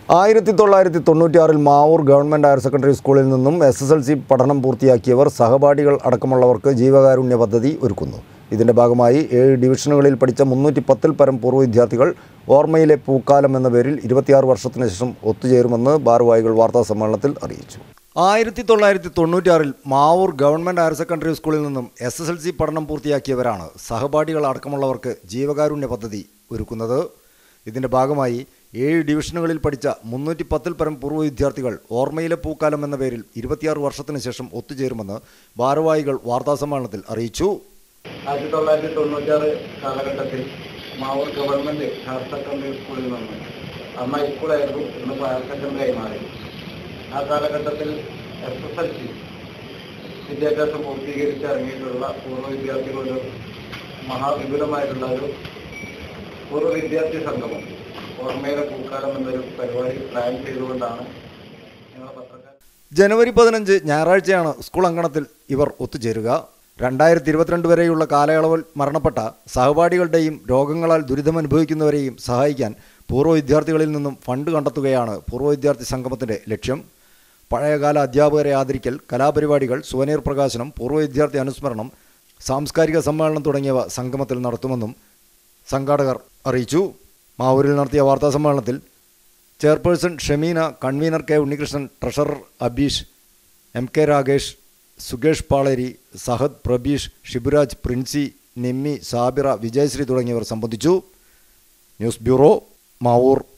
ആയിരത്തി തൊള്ളായിരത്തി തൊണ്ണൂറ്റിയാറിൽ മാവൂർ ഗവൺമെൻറ് ഹയർ സെക്കൻഡറി സ്കൂളിൽ നിന്നും എസ് എസ് എൽ സി പഠനം പൂർത്തിയാക്കിയവർ സഹപാഠികൾ അടക്കമുള്ളവർക്ക് ജീവകാരുണ്യ പദ്ധതി ഒരുക്കുന്നു ഇതിൻ്റെ ഭാഗമായി ഏഴ് ഡിവിഷനുകളിൽ പഠിച്ച മുന്നൂറ്റി പത്തിൽ പരം പൂർവ്വ വിദ്യാർത്ഥികൾ ഓർമ്മയിലെ പൂക്കാലം എന്ന പേരിൽ ഇരുപത്തിയാറ് വർഷത്തിന് ശേഷം ഒത്തുചേരുമെന്ന് ഭാരവാഹികൾ വാർത്താ സമ്മേളനത്തിൽ അറിയിച്ചു ആയിരത്തി തൊള്ളായിരത്തി തൊണ്ണൂറ്റിയാറിൽ മാവൂർ ഗവൺമെൻറ് ഹയർ സെക്കൻഡറി സ്കൂളിൽ നിന്നും എസ് എസ് എൽ സി പഠനം പൂർത്തിയാക്കിയവരാണ് സഹപാഠികൾ അടക്കമുള്ളവർക്ക് ജീവകാരുണ്യ പദ്ധതി ഒരുക്കുന്നത് ഇതിൻ്റെ ഭാഗമായി ഏഴ് ഡിവിഷനുകളിൽ പഠിച്ച മുന്നൂറ്റി പത്തിൽ പരം പൂർവ്വ വിദ്യാർത്ഥികൾ ഓർമ്മയിലെ പൂക്കാലം എന്ന പേരിൽ ഇരുപത്തിയാറ് വർഷത്തിന് ശേഷം ഒത്തുചേരുമെന്ന് ഭാരവാഹികൾ വാർത്താസമ്മേളനത്തിൽ അറിയിച്ചു ആയിരത്തി തൊള്ളായിരത്തി തൊണ്ണൂറ്റാറ് കാലഘട്ടത്തിൽ മാവൂർ ഗവൺമെന്റ് ഹയർ സെക്കൻഡറി സ്കൂളിൽ നിന്ന് അന്ന് ഹൈസ്കൂളായിരുന്നു ഇന്ന് ഹയർ സെക്കൻഡറി ആയി മാറി ആ കാലഘട്ടത്തിൽ എസ് എസ് എൽ സി വിദ്യാഭ്യാസം പൂർത്തീകരിച്ച് ഇറങ്ങിയിട്ടുള്ള പൂർവ്വ വിദ്യാർത്ഥികളൊരു മഹാവിപുലമായിട്ടുള്ള ഒരു പൂർവ്വ വിദ്യാർത്ഥി സംഗമം ഓർമ്മയിലെ പൂക്കാലം എന്നൊരു പരിപാടി പ്ലാൻ ചെയ്തുകൊണ്ടാണ് ഞങ്ങൾ പത്രക്കാർ ജനുവരി പതിനഞ്ച് ഞായറാഴ്ചയാണ് സ്കൂൾ അങ്കണത്തിൽ ഇവർ ഒത്തുചേരുക രണ്ടായിരത്തി ഇരുപത്തിരണ്ട് വരെയുള്ള കാലയളവിൽ മരണപ്പെട്ട സഹപാഠികളുടെയും രോഗങ്ങളാൽ ദുരിതമനുഭവിക്കുന്നവരെയും സഹായിക്കാൻ പൂർവ്വ വിദ്യാർത്ഥികളിൽ നിന്നും ഫണ്ട് കണ്ടെത്തുകയാണ് പൂർവ്വ വിദ്യാർത്ഥി സംഗമത്തിൻ്റെ ലക്ഷ്യം പഴയകാല അധ്യാപകരെ ആദരിക്കൽ കലാപരിപാടികൾ സുവനീർ പ്രകാശനം പൂർവ്വ വിദ്യാർത്ഥി അനുസ്മരണം സാംസ്കാരിക സമ്മേളനം തുടങ്ങിയവ സംഗമത്തിൽ നടത്തുമെന്നും സംഘാടകർ അറിയിച്ചു മാവൂരിൽ നടത്തിയ വാർത്താ സമ്മേളനത്തിൽ chairperson Shameena convener K Unnikrishnan treasurer Abeesh M K Ragesh Sukesh Paleri Sahad Prabeesh Shiburaj Princy Nimmi Sabira Vijayasree തുടങ്ങിയവർ സംബന്ധിച്ചു ന്യൂസ് ബ്യൂറോ മാവൂർ